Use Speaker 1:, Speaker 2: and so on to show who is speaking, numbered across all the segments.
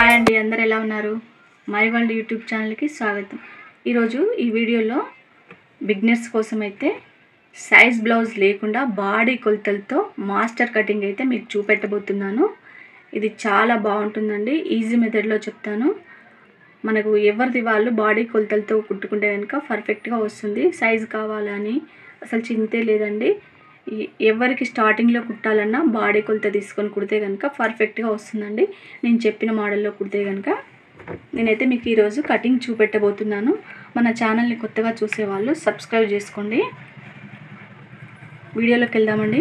Speaker 1: hi అండి అందరు ఎలా ఉన్నారు మై వరల్డ్ యూట్యూబ్ ఛానల్కి స్వాగతం ఈరోజు ఈ వీడియోలో బిగ్నర్స్ కోసం అయితే సైజ్ బ్లౌజ్ లేకుండా బాడీ కొలతలతో మాస్టర్ కటింగ్ అయితే మీకు చూపెట్టబోతున్నాను ఇది చాలా బాగుంటుందండి ఈజీ మెథడ్లో చెప్తాను మనకు ఎవరిది వాళ్ళు బాడీ కొలతలతో కుట్టుకుంటే కనుక పర్ఫెక్ట్గా వస్తుంది సైజ్ కావాలని అసలు చింతే లేదండి ఈ- ఎవరికి స్టార్టింగ్లో కుట్టాలన్నా బాడీ కొలత తీసుకొని కుడితే కనుక పర్ఫెక్ట్గా వస్తుందండి నేను చెప్పిన మోడల్లో కుడితే కనుక నేనైతే మీకు ఈరోజు కటింగ్ చూపెట్టబోతున్నాను మన ఛానల్ని కొత్తగా చూసేవాళ్ళు సబ్స్క్రైబ్ చేసుకోండి వీడియోలోకి వెళ్దామండి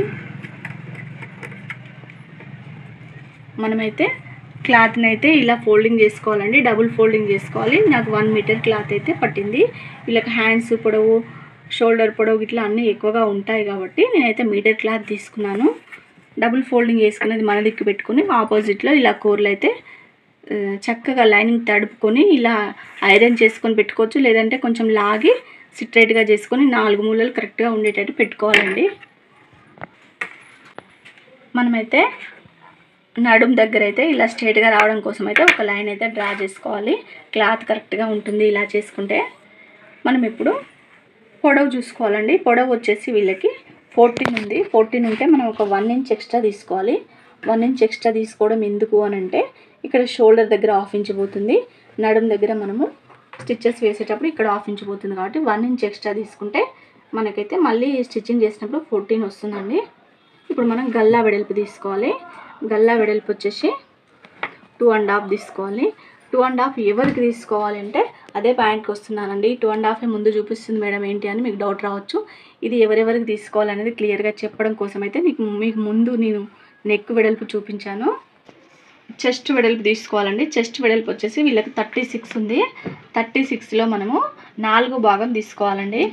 Speaker 1: మనమైతే క్లాత్ని అయితే ఇలా ఫోల్డింగ్ చేసుకోవాలండి డబుల్ ఫోల్డింగ్ చేసుకోవాలి నాకు వన్ మీటర్ క్లాత్ అయితే పట్టింది వీళ్ళకి హ్యాండ్స్ పొడవు షోల్డర్ పొడవు ఇట్లా అన్నీ ఎక్కువగా ఉంటాయి కాబట్టి నేనైతే మీటర్ క్లాత్ తీసుకున్నాను డబుల్ ఫోల్డింగ్ వేసుకునేది మన దిక్కు పెట్టుకొని ఆపోజిట్లో ఇలా కూరలు అయితే ఆ, చక్కగా లైనింగ్ తడుపుకొని ఇలా ఐరన్ చేసుకొని పెట్టుకోవచ్చు లేదంటే కొంచెం లాగి సిట్రైట్గా చేసుకొని నాలుగు మూలలు కరెక్ట్గా ఉండేటట్టు పెట్టుకోవాలండి మనమైతే నడుం దగ్గర అయితే ఇలా స్ట్రైట్గా రావడం కోసం అయితే ఒక లైన్ అయితే డ్రా చేసుకోవాలి క్లాత్ కరెక్ట్గా ఉంటుంది ఇలా చేసుకుంటే మనం ఇప్పుడు పొడవు చూసుకోవాలండి పొడవు వచ్చేసి వీళ్ళకి ఫోర్టీన్ ఉంది ఫోర్టీన్ ఉంటే మనం ఒక వన్ ఇంచ్ ఎక్స్ట్రా తీసుకోవాలి వన్ ఇంచ్ ఎక్స్ట్రా తీసుకోవడం ఎందుకు అని అంటే ఇక్కడ షోల్డర్ దగ్గర హాఫ్ ఇంచ్ పోతుంది నడుం దగ్గర మనము స్టిచ్చెస్ వేసేటప్పుడు ఇక్కడ హాఫ్ ఇంచ్ పోతుంది కాబట్టి వన్ ఇంచ్ ఎక్స్ట్రా తీసుకుంటే మనకైతే మళ్ళీ స్టిచ్చింగ్ చేసినప్పుడు ఫోర్టీన్ వస్తుందండి ఇప్పుడు మనం గల్లా వెడల్పు తీసుకోవాలి గల్లా వెడల్పు వచ్చేసి టూ అండ్ హాఫ్ తీసుకోవాలి టూ అండ్ హాఫ్ ఎవరికి తీసుకోవాలి అంటే అదే పాయింట్కి వస్తున్నానండి టూ అండ్ హాఫ్ ముందు చూపిస్తుంది మేడం ఏంటి అని మీకు డౌట్ రావచ్చు ఇది ఎవరెవరికి తీసుకోవాలనేది క్లియర్గా చెప్పడం కోసం అయితే మీకు మీకు ముందు నేను నెక్ వెడల్పు చూపించాను చెస్ట్ వెడల్పు తీసుకోవాలండి చెస్ట్ వెడల్పు వచ్చేసి వీళ్ళకి థర్టీ సిక్స్ ఉంది థర్టీ సిక్స్లో మనము నాలుగు భాగం తీసుకోవాలండి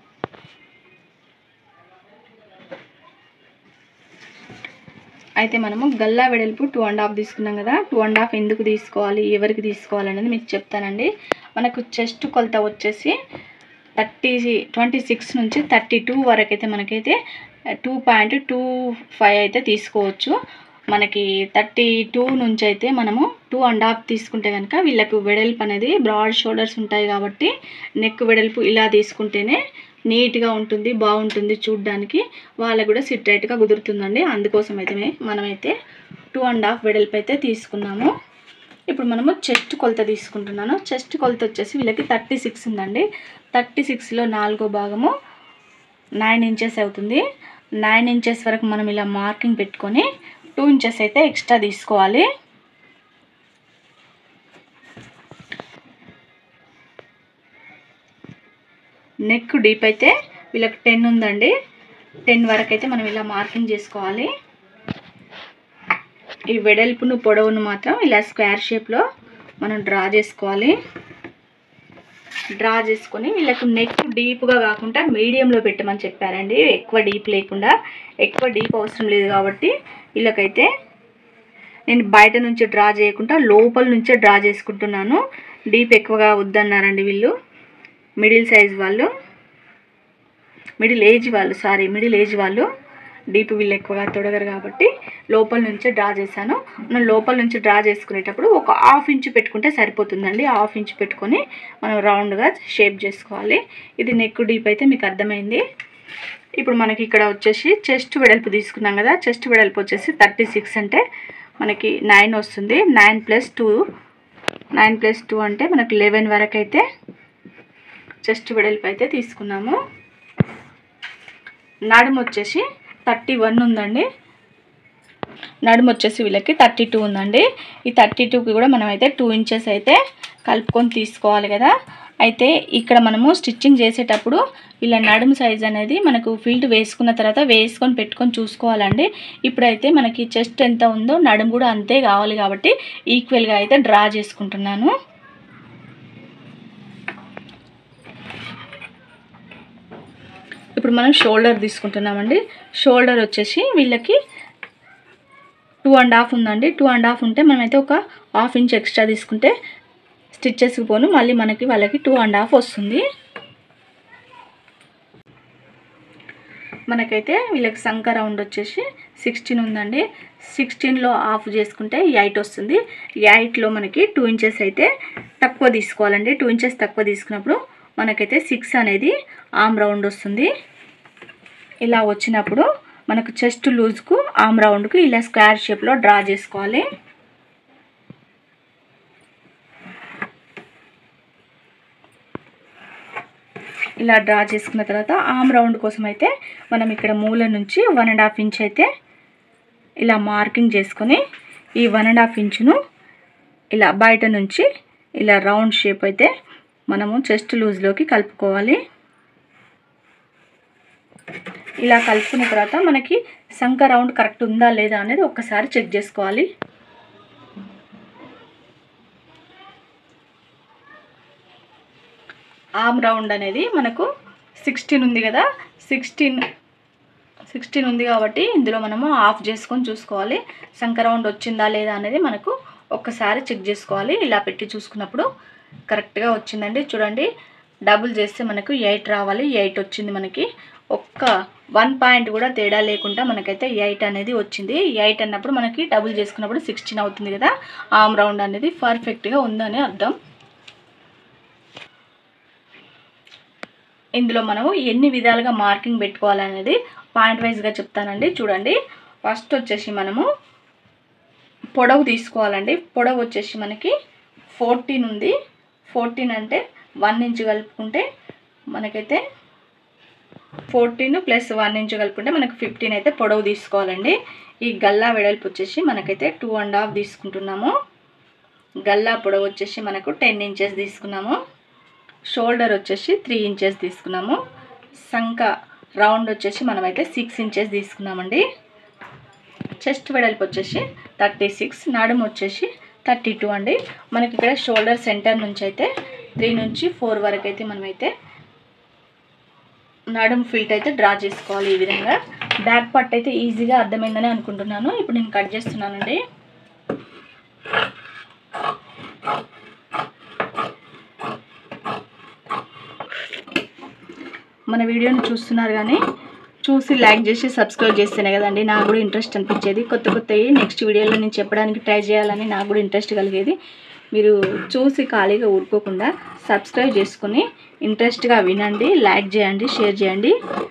Speaker 1: అయితే మనము గల్లా వెడల్పు టూ అండ్ హాఫ్ తీసుకున్నాం కదా టూ అండ్ హాఫ్ ఎందుకు తీసుకోవాలి ఎవరికి తీసుకోవాలి అనేది మీకు చెప్తానండి మనకు చెస్ట్ కొలత వచ్చేసి థర్టీ ట్వంటీ సిక్స్ నుంచి థర్టీ టూ వరకు అయితే మనకైతే టూ పాయింట్ టూ ఫైవ్ అయితే తీసుకోవచ్చు మనకి థర్టీ టూ నుంచి అయితే మనము టూ అండ్ హాఫ్ తీసుకుంటే కనుక వీళ్ళకు వెడల్పు అనేది బ్రాడ్ షోల్డర్స్ ఉంటాయి కాబట్టి నెక్ వెడల్పు ఇలా తీసుకుంటేనే నీట్గా ఉంటుంది బాగుంటుంది చూడ్డానికి వాళ్ళకు కూడా సిట్ రైట్గా కుదురుతుందండి అందుకోసం అయితే మనమైతే టూ అండ్ హాఫ్ వెడల్పు అయితే తీసుకున్నాము ఇప్పుడు మనము చెస్ట్ కొలత తీసుకుంటున్నాను చెస్ట్ కొలత వచ్చేసి వీళ్ళకి థర్టీ సిక్స్ ఉందండి థర్టీ సిక్స్లో నాలుగో భాగము నైన్ ఇంచెస్ అవుతుంది నైన్ ఇంచెస్ వరకు మనం ఇలా మార్కింగ్ పెట్టుకొని టూ ఇంచెస్ అయితే ఎక్స్ట్రా తీసుకోవాలి నెక్ డీప్ అయితే వీళ్ళకి టెన్ ఉందండి టెన్ వరకు అయితే మనం ఇలా మార్కింగ్ చేసుకోవాలి ఈ వెడల్పును పొడవును మాత్రం ఇలా స్క్వేర్ షేప్లో మనం డ్రా చేసుకోవాలి డ్రా చేసుకొని వీళ్ళకు నెక్ డీప్గా కాకుండా మీడియంలో పెట్టమని చెప్పారండి ఎక్కువ డీప్ లేకుండా ఎక్కువ డీప్ అవసరం లేదు కాబట్టి వీళ్ళకైతే నేను బయట నుంచి డ్రా చేయకుండా లోపల నుంచే డ్రా చేసుకుంటున్నాను డీప్ ఎక్కువగా వద్దన్నారండి వీళ్ళు మిడిల్ సైజ్ వాళ్ళు మిడిల్ ఏజ్ వాళ్ళు సారీ మిడిల్ ఏజ్ వాళ్ళు డీప్ వీళ్ళు ఎక్కువగా తొడగరు కాబట్టి లోపల నుంచే డ్రా చేశాను మనం లోపల నుంచి డ్రా చేసుకునేటప్పుడు ఒక హాఫ్ ఇంచ్ పెట్టుకుంటే సరిపోతుందండి హాఫ్ ఇంచ్ పెట్టుకొని మనం రౌండ్గా షేప్ చేసుకోవాలి ఇది నెక్ డీప్ అయితే మీకు అర్థమైంది ఇప్పుడు మనకి ఇక్కడ వచ్చేసి చెస్ట్ వెడల్పు తీసుకున్నాం కదా చెస్ట్ వెడల్పు వచ్చేసి థర్టీ సిక్స్ అంటే మనకి నైన్ వస్తుంది nine plus two nine plus two అంటే మనకి లెవెన్ వరకు అయితే చెస్ట్ వెడల్పు అయితే తీసుకున్నాము నడుము వచ్చేసి థర్టీ వన్ ఉందండి నడుము వచ్చేసి వీళ్ళకి థర్టీ టూ ఉందండి ఈ థర్టీ టూకి కూడా మనం అయితే టూ ఇంచెస్ అయితే కలుపుకొని తీసుకోవాలి కదా అయితే ఇక్కడ మనము స్టిచ్చింగ్ చేసేటప్పుడు ఇలా నడుము సైజ్ అనేది మనకు ఫిల్ట్ వేసుకున్న తర్వాత వేసుకొని పెట్టుకొని చూసుకోవాలండి ఇప్పుడైతే మనకి చెస్ట్ ఎంత ఉందో నడుము కూడా అంతే కావాలి కాబట్టి ఈక్వల్గా అయితే డ్రా చేసుకుంటున్నాను ఇప్పుడు మనం షోల్డర్ తీసుకుంటున్నామండి షోల్డర్ వచ్చేసి వీళ్ళకి టూ అండ్ హాఫ్ ఉందండి టూ అండ్ హాఫ్ ఉంటే మనమైతే ఒక హాఫ్ ఇంచ్ ఎక్స్ట్రా తీసుకుంటే స్టిచ్చెస్కి పోను మళ్ళీ మనకి వాళ్ళకి టూ అండ్ హాఫ్ వస్తుంది మనకైతే వీళ్ళకి సంక రౌండ్ వచ్చేసి సిక్స్టీన్ ఉందండి సిక్స్టీన్లో ఆఫ్ చేసుకుంటే ఎయిట్ వస్తుంది ఎయిట్లో మనకి టూ ఇంచెస్ అయితే తక్కువ తీసుకోవాలండి టూ ఇంచెస్ తక్కువ తీసుకున్నప్పుడు మనకైతే సిక్స్ అనేది ఆమ్ రౌండ్ వస్తుంది ఇలా వచ్చినప్పుడు మనకు చెస్ట్ లూజ్కు ఆమ్ రౌండ్కు ఇలా స్క్వేర్ షేప్లో డ్రా చేసుకోవాలి ఇలా డ్రా చేసుకున్న తర్వాత ఆమ్ రౌండ్ కోసం అయితే మనం ఇక్కడ మూల నుంచి వన్ అండ్ హాఫ్ ఇంచ్ అయితే ఇలా మార్కింగ్ చేసుకొని ఈ వన్ అండ్ హాఫ్ ఇంచును ఇలా బయట నుంచి ఇలా రౌండ్ షేప్ అయితే మనము చెస్ట్ లూజ్లోకి కలుపుకోవాలి ఇలా కలుపుకున్న తర్వాత మనకి సంక రౌండ్ కరెక్ట్ ఉందా లేదా అనేది ఒక్కసారి చెక్ చేసుకోవాలి ఆమ్ రౌండ్ అనేది మనకు సిక్స్టీన్ ఉంది కదా సిక్స్టీన్ సిక్స్టీన్ ఉంది కాబట్టి ఇందులో మనము ఆఫ్ చేసుకొని చూసుకోవాలి సంక రౌండ్ వచ్చిందా లేదా అనేది మనకు ఒక్కసారి చెక్ చేసుకోవాలి ఇలా పెట్టి చూసుకున్నప్పుడు కరెక్ట్గా వచ్చిందండి చూడండి డబుల్ చేస్తే మనకు ఎయిట్ రావాలి ఎయిట్ వచ్చింది మనకి ఒక్క వన్ పాయింట్ కూడా తేడా లేకుండా మనకైతే ఎయిట్ అనేది వచ్చింది ఎయిట్ అన్నప్పుడు మనకి డబుల్ చేసుకున్నప్పుడు సిక్స్టీన్ అవుతుంది కదా ఆమ్ రౌండ్ అనేది పర్ఫెక్ట్గా ఉందని అర్థం ఇందులో మనము ఎన్ని విధాలుగా మార్కింగ్ పెట్టుకోవాలనేది పాయింట్ వైజ్గా చెప్తానండి చూడండి ఫస్ట్ వచ్చేసి మనము పొడవు తీసుకోవాలండి పొడవు వచ్చేసి మనకి ఫోర్టీన్ ఉంది ఫోర్టీన్ అంటే వన్ ఇంచ్ కలుపుకుంటే మనకైతే ఫోర్టీన్ ప్లస్ వన్ ఇంచ్ కలుపుకుంటే మనకు ఫిఫ్టీన్ అయితే పొడవు తీసుకోవాలండి ఈ గల్లా వెడల్పు వచ్చేసి మనకైతే టూ అండ్ హాఫ్ తీసుకుంటున్నాము గల్లా పొడవు వచ్చేసి మనకు టెన్ ఇంచెస్ తీసుకున్నాము షోల్డర్ వచ్చేసి త్రీ ఇంచెస్ తీసుకున్నాము సంక రౌండ్ వచ్చేసి మనమైతే సిక్స్ ఇంచెస్ తీసుకున్నామండి చెస్ట్ వెడల్పు వచ్చేసి థర్టీ సిక్స్ నడుము వచ్చేసి థర్టీ టూ అండి మనకి ఇక్కడ షోల్డర్ సెంటర్ నుంచి అయితే త్రీ నుంచి ఫోర్ వరకు అయితే మనమైతే నడుము ఫిల్ట్ అయితే డ్రా చేసుకోవాలి ఈ విధంగా బ్యాక్ పార్ట్ అయితే ఈజీగా అర్థమైందని అనుకుంటున్నాను ఇప్పుడు నేను కట్ చేస్తున్నానండి మన వీడియోని చూస్తున్నారు కానీ చూసి లైక్ చేసి సబ్స్క్రైబ్ చేస్తేనే కదండి నాకు కూడా ఇంట్రెస్ట్ అనిపించేది కొత్త కొత్తవి నెక్స్ట్ వీడియోలో నేను చెప్పడానికి ట్రై చేయాలని నాకు కూడా ఇంట్రెస్ట్ కలిగేది మీరు చూసి ఖాళీగా ఊరుకోకుండా సబ్స్క్రైబ్ చేసుకుని ఇంట్రెస్ట్గా వినండి లైక్ చేయండి షేర్ చేయండి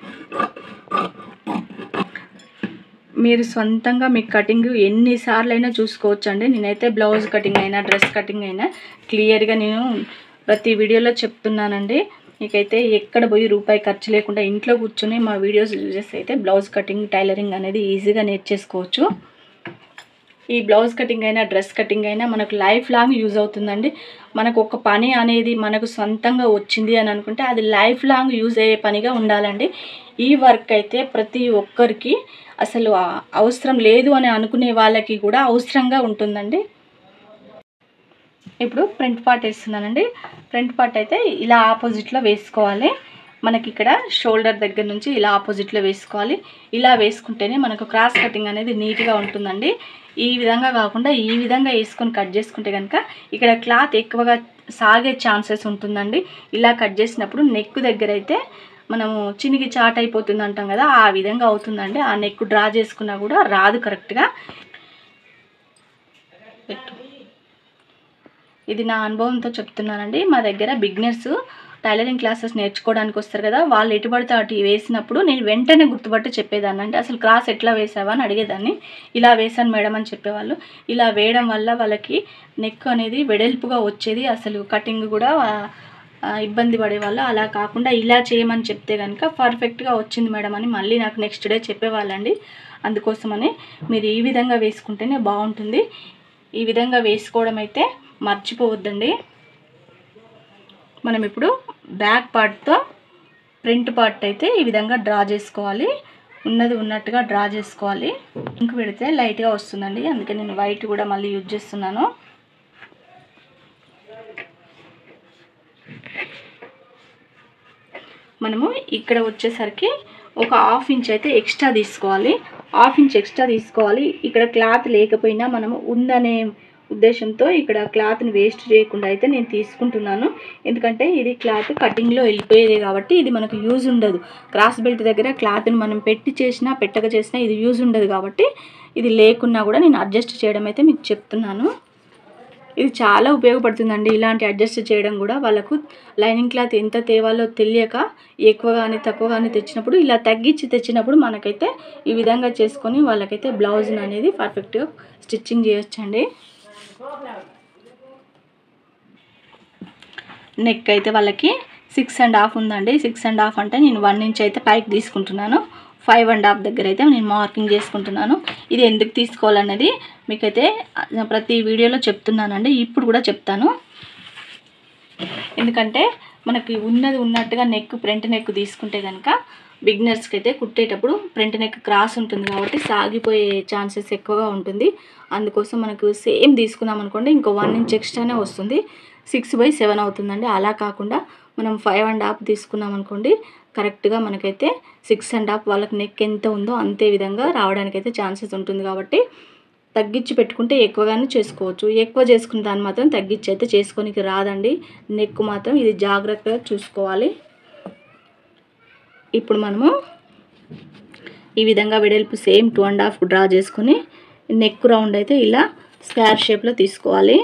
Speaker 1: మీరు సొంతంగా మీ కటింగ్ ఎన్నిసార్లు అయినా చూసుకోవచ్చు అండి నేనైతే బ్లౌజ్ కటింగ్ అయినా డ్రెస్ కటింగ్ అయినా క్లియర్గా నేను ప్రతి వీడియోలో చెప్తున్నానండి మీకైతే ఎక్కడ పోయి రూపాయి ఖర్చు లేకుండా ఇంట్లో కూర్చొని మా వీడియోస్ యూజెస్ అయితే బ్లౌజ్ కటింగ్ టైలరింగ్ అనేది ఈజీగా నేర్చేసుకోవచ్చు ఈ బ్లౌజ్ కటింగ్ అయినా డ్రెస్ కటింగ్ అయినా మనకు లైఫ్ లాంగ్ యూజ్ అవుతుందండి మనకు ఒక పని అనేది మనకు సొంతంగా వచ్చింది అని అనుకుంటే అది లైఫ్ లాంగ్ యూజ్ అయ్యే పనిగా ఉండాలండి ఈ వర్క్ అయితే ప్రతి ఒక్కరికి అసలు ఆ- అవసరం లేదు అని అనుకునే వాళ్ళకి కూడా అవసరంగా ఉంటుందండి ఇప్పుడు ఫ్రంట్ పార్ట్ వేస్తున్నానండి ఫ్రంట్ పార్ట్ అయితే ఇలా ఆపోజిట్లో వేసుకోవాలి మనకి ఇక్కడ షోల్డర్ దగ్గర నుంచి ఇలా ఆపోజిట్లో వేసుకోవాలి ఇలా వేసుకుంటేనే మనకు క్రాస్ కటింగ్ అనేది నీట్గా ఉంటుందండి ఈ విధంగా కాకుండా ఈ విధంగా వేసుకొని కట్ చేసుకుంటే కనుక ఇక్కడ క్లాత్ ఎక్కువగా సాగే ఛాన్సెస్ ఉంటుందండి ఇలా కట్ చేసినప్పుడు నెక్ దగ్గర అయితే మనము చినిగి చాట్ అయిపోతుంది అంటాం కదా ఆ విధంగా అవుతుందండి ఆ నెక్ డ్రా చేసుకున్నా కూడా రాదు కరెక్ట్గా పెట్టు ఇది నా అనుభవంతో చెప్తున్నానండి మా దగ్గర బిగినర్స్ టైలరింగ్ క్లాసెస్ నేర్చుకోవడానికి వస్తారు కదా వాళ్ళు ఎటు పడితే అటు వేసినప్పుడు నేను వెంటనే గుర్తుపట్టి చెప్పేదాన్ని అంటే అసలు క్రాస్ ఎట్లా వేసావా అని అడిగేదాన్ని ఇలా వేసాను మేడం అని చెప్పేవాళ్ళు ఇలా వేయడం వల్ల వాళ్ళకి నెక్ అనేది వెడల్పుగా వచ్చేది అసలు కటింగ్ కూడా ఆ, ఇబ్బంది పడేవాళ్ళు అలా కాకుండా ఇలా చేయమని చెప్తే కనుక పర్ఫెక్ట్గా వచ్చింది మేడం అని మళ్ళీ నాకు నెక్స్ట్ డే చెప్పేవాళ్ళండి అందుకోసమని మీరు ఈ విధంగా వేసుకుంటేనే బాగుంటుంది ఈ విధంగా వేసుకోవడం అయితే మర్చిపోవద్దండి మనం ఇప్పుడు బ్యాక్ పార్ట్తో ఫ్రంట్ పార్ట్ అయితే ఈ విధంగా డ్రా చేసుకోవాలి ఉన్నది ఉన్నట్టుగా డ్రా చేసుకోవాలి ఇంక పెడితే లైట్గా వస్తుందండి అందుకే నేను వైట్ కూడా మళ్ళీ యూజ్ చేస్తున్నాను మనము ఇక్కడ వచ్చేసరికి ఒక హాఫ్ ఇంచ్ అయితే ఎక్స్ట్రా తీసుకోవాలి హాఫ్ ఇంచ్ ఎక్స్ట్రా తీసుకోవాలి ఇక్కడ క్లాత్ లేకపోయినా మనము ఉందనే ఉద్దేశంతో ఇక్కడ క్లాత్ని వేస్ట్ చేయకుండా అయితే నేను తీసుకుంటున్నాను ఎందుకంటే ఇది క్లాత్ కటింగ్లో వెళ్ళిపోయేది కాబట్టి ఇది మనకు యూజ్ ఉండదు క్రాస్ బెల్ట్ దగ్గర క్లాత్ని మనం పెట్టి చేసినా పెట్టక చేసినా ఇది యూజ్ ఉండదు కాబట్టి ఇది లేకున్నా కూడా నేను అడ్జస్ట్ చేయడం అయితే మీకు చెప్తున్నాను ఇది చాలా ఉపయోగపడుతుందండి ఇలాంటి అడ్జస్ట్ చేయడం కూడా వాళ్ళకు లైనింగ్ క్లాత్ ఎంత తేవాలో తెలియక ఎక్కువ కానీ తక్కువ కానీ తెచ్చినప్పుడు ఇలా తగ్గించి తెచ్చినప్పుడు మనకైతే ఈ విధంగా చేసుకొని వాళ్ళకైతే బ్లౌజ్ అనేది పర్ఫెక్ట్గా స్టిచ్చింగ్ చేయొచ్చండి నెక్ అయితే వాళ్ళకి సిక్స్ అండ్ హాఫ్ ఉందండి సిక్స్ అండ్ హాఫ్ అంటే నేను వన్ ఇంచ్ అయితే పైకి తీసుకుంటున్నాను ఫైవ్ అండ్ హాఫ్ దగ్గర అయితే నేను మార్కింగ్ చేసుకుంటున్నాను ఇది ఎందుకు తీసుకోవాలన్నది మీకైతే ప్రతి వీడియోలో చెప్తున్నానండి ఇప్పుడు కూడా చెప్తాను ఎందుకంటే మనకి ఉన్నది ఉన్నట్టుగా నెక్ ఫ్రంట్ నెక్ తీసుకుంటే కనుక బిగినర్స్కి అయితే కుట్టేటప్పుడు ఫ్రంట్ నెక్ క్రాస్ ఉంటుంది కాబట్టి సాగిపోయే ఛాన్సెస్ ఎక్కువగా ఉంటుంది అందుకోసం మనకు సేమ్ తీసుకున్నాం అనుకోండి ఇంకో వన్ ఇంచ్ ఎక్స్ట్రానే వస్తుంది సిక్స్ బై సెవెన్ అవుతుందండి అలా కాకుండా మనం ఫైవ్ అండ్ హాఫ్ తీసుకున్నాం అనుకోండి కరెక్ట్గా మనకైతే సిక్స్ అండ్ హాఫ్ వాళ్ళకి నెక్ ఎంత ఉందో అంతే విధంగా రావడానికి అయితే ఛాన్సెస్ ఉంటుంది కాబట్టి తగ్గించి పెట్టుకుంటే ఎక్కువగానే చేసుకోవచ్చు ఎక్కువ చేసుకున్న దాన్ని మాత్రం తగ్గించి అయితే చేసుకోనికి రాదండి నెక్ మాత్రం ఇది జాగ్రత్తగా చూసుకోవాలి ఇప్పుడు మనము ఈ విధంగా వెడల్పు same two and half draw చేసుకొని నెక్ రౌండ్ అయితే ఇలా స్క్వేర్ షేప్లో తీసుకోవాలి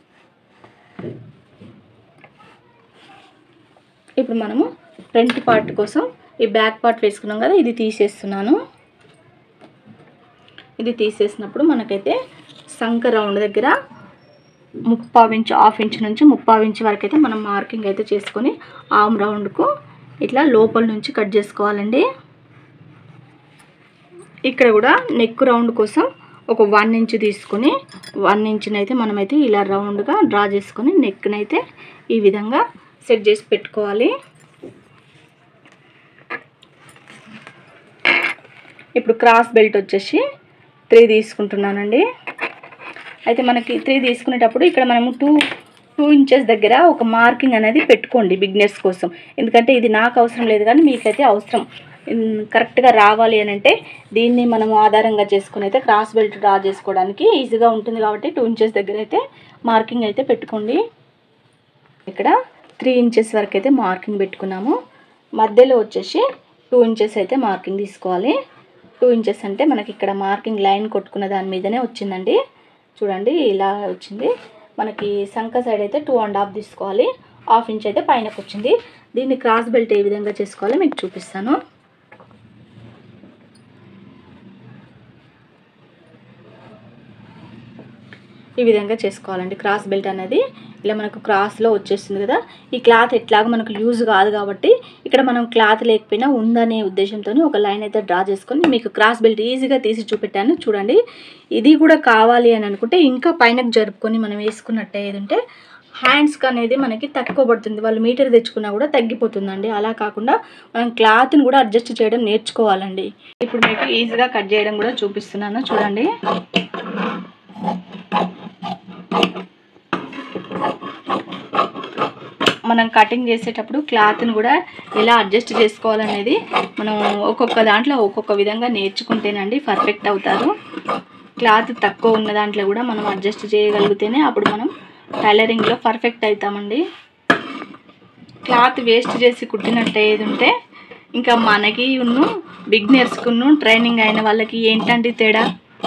Speaker 1: ఇప్పుడు మనము ఫ్రంట్ పార్ట్ కోసం ఈ బ్యాక్ పార్ట్ వేసుకున్నాం కదా ఇది తీసేస్తున్నాను ఇది తీసేసినప్పుడు మనకైతే సంక రౌండ్ దగ్గర ముప్పావు ఇంచు హాఫ్ ఇంచ్ నుంచి ముప్పావు ఇంచ్ వరకు అయితే మనం మార్కింగ్ అయితే చేసుకొని ఆమ్ రౌండ్కు ఇట్లా లోపల నుంచి కట్ చేసుకోవాలండి ఇక్కడ కూడా నెక్ రౌండ్ కోసం ఒక వన్ ఇంచ్ తీసుకొని వన్ ఇంచ్ని అయితే మనమైతే ఇలా రౌండ్గా డ్రా చేసుకొని నెక్ని అయితే ఈ విధంగా సెట్ చేసి పెట్టుకోవాలి ఇప్పుడు క్రాస్ బెల్ట్ వచ్చేసి త్రీ తీసుకుంటున్నానండి అయితే మనకి త్రీ తీసుకునేటప్పుడు ఇక్కడ మనము టూ టూ ఇంచెస్ దగ్గర ఒక మార్కింగ్ అనేది పెట్టుకోండి బిగ్నెస్ కోసం ఎందుకంటే ఇది నాకు అవసరం లేదు కానీ మీకైతే అవసరం ఉమ్, కరెక్ట్గా రావాలి అని అంటే దీన్ని మనము ఆధారంగా చేసుకుని అయితే క్రాస్ బెల్ట్ డ్రా చేసుకోవడానికి ఈజీగా ఉంటుంది కాబట్టి టూ ఇంచెస్ దగ్గర అయితే మార్కింగ్ అయితే పెట్టుకోండి ఇక్కడ త్రీ ఇంచెస్ వరకు అయితే మార్కింగ్ పెట్టుకున్నాము మధ్యలో వచ్చేసి టూ ఇంచెస్ అయితే మార్కింగ్ తీసుకోవాలి టూ ఇంచెస్ అంటే మనకి ఇక్కడ మార్కింగ్ లైన్ కొట్టుకున్న దాని మీదనే వచ్చిందండి చూడండి ఇలా వచ్చింది మనకి సంక సైడ్ అయితే టూ అండ్ హాఫ్ తీసుకోవాలి హాఫ్ ఇంచ్ అయితే పైనకు వచ్చింది దీన్ని క్రాస్ బెల్ట్ ఏ విధంగా చేసుకోవాలో మీకు చూపిస్తాను ఈ విధంగా చేసుకోవాలండి క్రాస్ బెల్ట్ అనేది ఇలా మనకు క్రాస్లో వచ్చేస్తుంది కదా ఈ క్లాత్ ఎట్లాగో మనకు యూజ్ కాదు కాబట్టి ఇక్కడ మనం క్లాత్ లేకపోయినా ఉందనే ఉద్దేశంతో ఒక లైన్ అయితే డ్రా చేసుకొని మీకు క్రాస్ బెల్ట్ ఈజీగా తీసి చూపెట్టాను చూడండి ఇది కూడా కావాలి అని అనుకుంటే ఇంకా పైనకు జరుపుకొని మనం వేసుకున్నట్టు ఏదంటే హ్యాండ్స్కి అనేది మనకి తక్కువ పడుతుంది వాళ్ళు మీటర్ తెచ్చుకున్నా కూడా తగ్గిపోతుందండి అలా కాకుండా మనం క్లాత్ని కూడా అడ్జస్ట్ చేయడం నేర్చుకోవాలండి ఇప్పుడు మీకు ఈజీగా కట్ చేయడం కూడా చూపిస్తున్నాను చూడండి మనం కటింగ్ చేసేటప్పుడు క్లాత్ని కూడా ఎలా అడ్జస్ట్ చేసుకోవాలనేది మనం ఒక్కొక్క దాంట్లో ఒక్కొక్క విధంగా నేర్చుకుంటేనండి పర్ఫెక్ట్ అవుతారు క్లాత్ తక్కువ ఉన్న దాంట్లో కూడా మనం అడ్జస్ట్ చేయగలిగితేనే అప్పుడు మనం టైలరింగ్లో పర్ఫెక్ట్ అవుతామండి క్లాత్ వేస్ట్ చేసి కుట్టినట్టు ఏది ఉంటే ఇంకా మనకి ఉన్ను బిగ్నర్స్కును ట్రైనింగ్ అయిన వాళ్ళకి ఏంటండి తేడా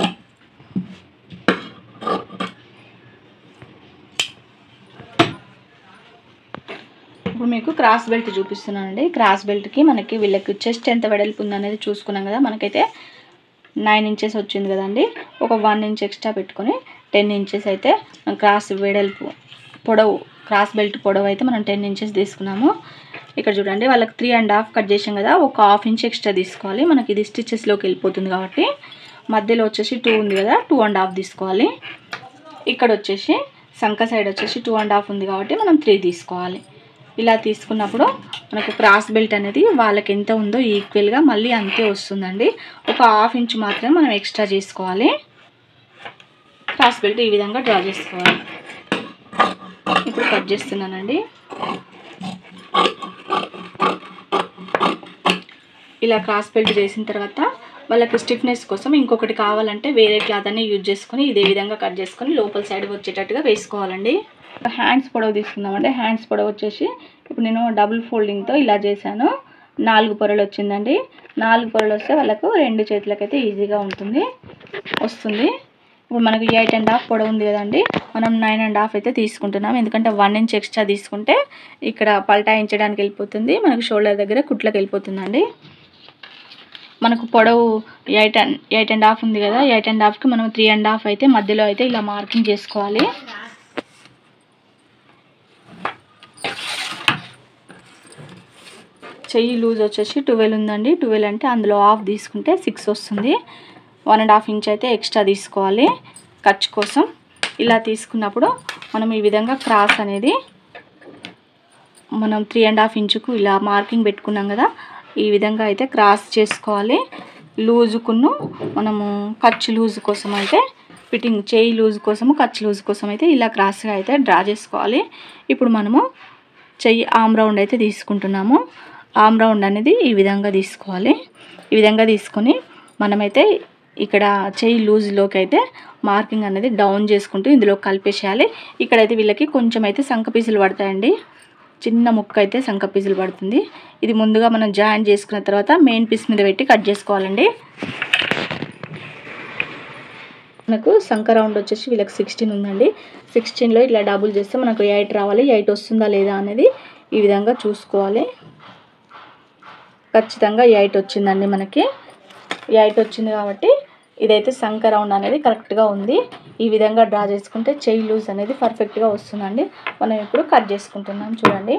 Speaker 1: ఇప్పుడు మీకు క్రాస్ బెల్ట్ చూపిస్తున్నానండి క్రాస్ బెల్ట్కి మనకి వీళ్ళకి చెస్ట్ ఎంత వెడల్పు ఉందనేది చూసుకున్నాం కదా మనకైతే నైన్ ఇంచెస్ వచ్చింది కదండి ఒక వన్ ఇంచ్ ఎక్స్ట్రా పెట్టుకొని టెన్ ఇంచెస్ అయితే మనం క్రాస్ వెడల్పు పొడవు క్రాస్ బెల్ట్ పొడవు అయితే మనం టెన్ ఇంచెస్ తీసుకున్నాము ఇక్కడ చూడండి వాళ్ళకి త్రీ అండ్ హాఫ్ కట్ చేసాం కదా ఒక హాఫ్ ఇంచ్ ఎక్స్ట్రా తీసుకోవాలి మనకి ఇది స్టిచెస్లోకి వెళ్ళిపోతుంది కాబట్టి మధ్యలో వచ్చేసి టూ ఉంది కదా టూ అండ్ హాఫ్ తీసుకోవాలి ఇక్కడ వచ్చేసి సంక సైడ్ వచ్చేసి టూ అండ్ హాఫ్ ఉంది కాబట్టి మనం త్రీ తీసుకోవాలి ఇలా తీసుకున్నప్పుడు మనకు క్రాస్ బెల్ట్ అనేది వాళ్ళకి ఎంత ఉందో ఈక్వల్గా మళ్ళీ అంతే వస్తుందండి ఒక హాఫ్ ఇంచ్ మాత్రమే మనం ఎక్స్ట్రా చేసుకోవాలి క్రాస్ బెల్ట్ ఈ విధంగా డ్రా చేసుకోవాలి ఇప్పుడు కట్ చేస్తున్నానండి ఇలా క్రాస్ బెల్ట్ చేసిన తర్వాత వాళ్ళకి స్టిఫ్నెస్ కోసం ఇంకొకటి కావాలంటే వేరే క్లాత్ అన్ని యూజ్ చేసుకొని ఇదే విధంగా కట్ చేసుకొని లోపల సైడ్ వచ్చేటట్టుగా వేసుకోవాలండి హ్యాండ్స్ పొడవు తీసుకుందామండి హ్యాండ్స్ పొడవు వచ్చేసి ఇప్పుడు నేను డబుల్ ఫోల్డింగ్తో ఇలా చేశాను నాలుగు పొరలు వచ్చిందండి నాలుగు పొరలు వస్తే వాళ్ళకు రెండు చేతులకైతే ఈజీగా ఉంటుంది వస్తుంది ఇప్పుడు మనకు ఎయిట్ అండ్ హాఫ్ పొడవు ఉంది కదండి మనం నైన్ అండ్ హాఫ్ అయితే తీసుకుంటున్నాం ఎందుకంటే వన్ ఇంచ్ ఎక్స్ట్రా తీసుకుంటే ఇక్కడ పల్టాయించడానికి వెళ్ళిపోతుంది మనకు షోల్డర్ దగ్గర కుట్లకు వెళ్ళిపోతుందండి మనకు పొడవు eight and eight and half ఉంది కదా ఎయిట్ అండ్ హాఫ్కి మనం త్రీ అండ్ హాఫ్ అయితే మధ్యలో అయితే ఇలా మార్కింగ్ చేసుకోవాలి చెయ్యి లూజ్ వచ్చేసి ట్వెల్వ్ ఉందండి ట్వెల్వ్ అంటే అందులో హాఫ్ తీసుకుంటే సిక్స్ వస్తుంది వన్ అండ్ హాఫ్ ఇంచ్ అయితే ఎక్స్ట్రా తీసుకోవాలి ఖర్చు కోసం ఇలా తీసుకున్నప్పుడు మనం ఈ విధంగా క్రాస్ అనేది మనం త్రీ అండ్ హాఫ్ ఇంచుకు ఇలా మార్కింగ్ పెట్టుకున్నాం కదా ఈ విధంగా అయితే క్రాస్ చేసుకోవాలి లూజుకును మనము ఖర్చు లూజ్ కోసం అయితే ఫిట్టింగ్ చేయి లూజ్ కోసము ఖర్చు లూజ్ కోసం అయితే ఇలా క్రాస్గా అయితే డ్రా చేసుకోవాలి ఇప్పుడు మనము చెయ్యి ఆమ్ రౌండ్ అయితే తీసుకుంటున్నాము ఆమ్ రౌండ్ అనేది ఈ విధంగా తీసుకోవాలి ఈ విధంగా తీసుకొని మనమైతే ఇక్కడ చెయ్యి లూజ్లోకి అయితే మార్కింగ్ అనేది డౌన్ చేసుకుంటూ ఇందులో కలిపేసేయాలి ఇక్కడైతే వీళ్ళకి కొంచెం అయితే సంక పీసులు పడతాయండి చిన్న ముక్క అయితే సంక పీసులు పడుతుంది ఇది ముందుగా మనం జాయిన్ చేసుకున్న తర్వాత మెయిన్ పీస్ మీద పెట్టి కట్ చేసుకోవాలండి మనకు సంక రౌండ్ వచ్చేసి వీళ్ళకి సిక్స్టీన్ ఉందండి సిక్స్టీన్లో ఇట్లా డబుల్ చేస్తే మనకు ఎయిట్ రావాలి ఎయిట్ వస్తుందా లేదా అనేది ఈ విధంగా చూసుకోవాలి ఖచ్చితంగా ఎయిట్ వచ్చిందండి మనకి ఎయిట్ వచ్చింది కాబట్టి ఇదైతే సంక రౌండ్ అనేది కరెక్ట్గా ఉంది ఈ విధంగా డ్రా చేసుకుంటే చెయ్యి లూజ్ అనేది పర్ఫెక్ట్గా వస్తుందండి మనం ఇప్పుడు కట్ చేసుకుంటున్నాం చూడండి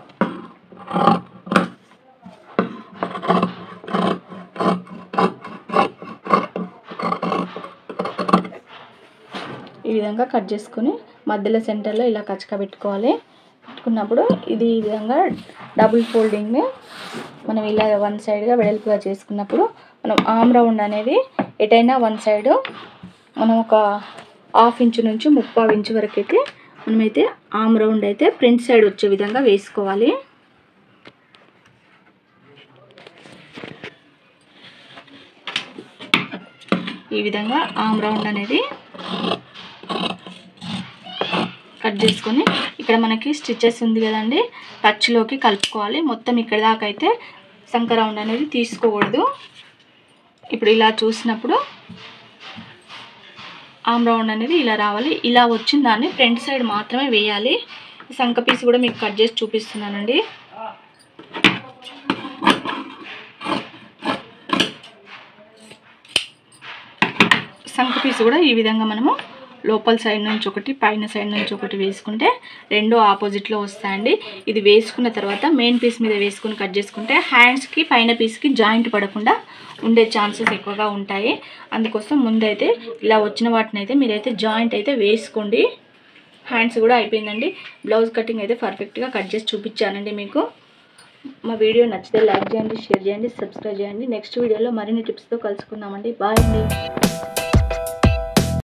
Speaker 1: ఈ విధంగా కట్ చేసుకొని మధ్యలో సెంటర్లో ఇలా కచ్చక పెట్టుకోవాలి పెట్టుకున్నప్పుడు ఇది ఈ విధంగా డబుల్ ఫోల్డింగ్ మనం ఇలా వన్ సైడ్గా వెడల్పుగా చేసుకున్నప్పుడు మనం ఆమ్ రౌండ్ అనేది ఎటైనా వన్ సైడ్ మనం ఒక హాఫ్ ఇంచు నుంచి ముప్పై ఇంచు వరకు అయితే మనమైతే ఆమ్ రౌండ్ అయితే ఫ్రంట్ సైడ్ వచ్చే విధంగా వేసుకోవాలి ఈ విధంగా ఆమ్ రౌండ్ అనేది కట్ చేసుకొని ఇక్కడ మనకి స్టిచెస్ ఉంది కదండి టచ్లోకి కలుపుకోవాలి మొత్తం ఇక్కడ దాకా అయితే సంక రౌండ్ అనేది తీసుకోకూడదు ఇప్పుడు ఇలా చూసినప్పుడు ఆమ్ రౌండ్ అనేది ఇలా రావాలి ఇలా వచ్చిన దాన్ని ఫ్రంట్ సైడ్ మాత్రమే వేయాలి సంక పీస్ కూడా మీకు కట్ చేసి చూపిస్తున్నానండి సంక పీస్ కూడా ఈ విధంగా మనము లోపల సైడ్ నుంచి ఒకటి పైన సైడ్ నుంచి ఒకటి వేసుకుంటే రెండు ఆపోజిట్లో వస్తాయండి ఇది వేసుకున్న తర్వాత మెయిన్ పీస్ మీద వేసుకుని కట్ చేసుకుంటే హ్యాండ్స్కి పైన పీస్కి జాయింట్ పడకుండా ఉండే ఛాన్సెస్ ఎక్కువగా ఉంటాయి అందుకోసం ముందైతే ఇలా వచ్చిన వాటిని అయితే మీరైతే జాయింట్ అయితే వేసుకోండి హ్యాండ్స్ కూడా అయిపోయిందండి బ్లౌజ్ కటింగ్ అయితే పర్ఫెక్ట్గా కట్ చేసి చూపించానండి మీకు మా వీడియో నచ్చితే లైక్ చేయండి షేర్ చేయండి సబ్స్క్రైబ్ చేయండి నెక్స్ట్ వీడియోలో మరిన్ని టిప్స్తో కలుసుకుందామండి బాయ్ అండి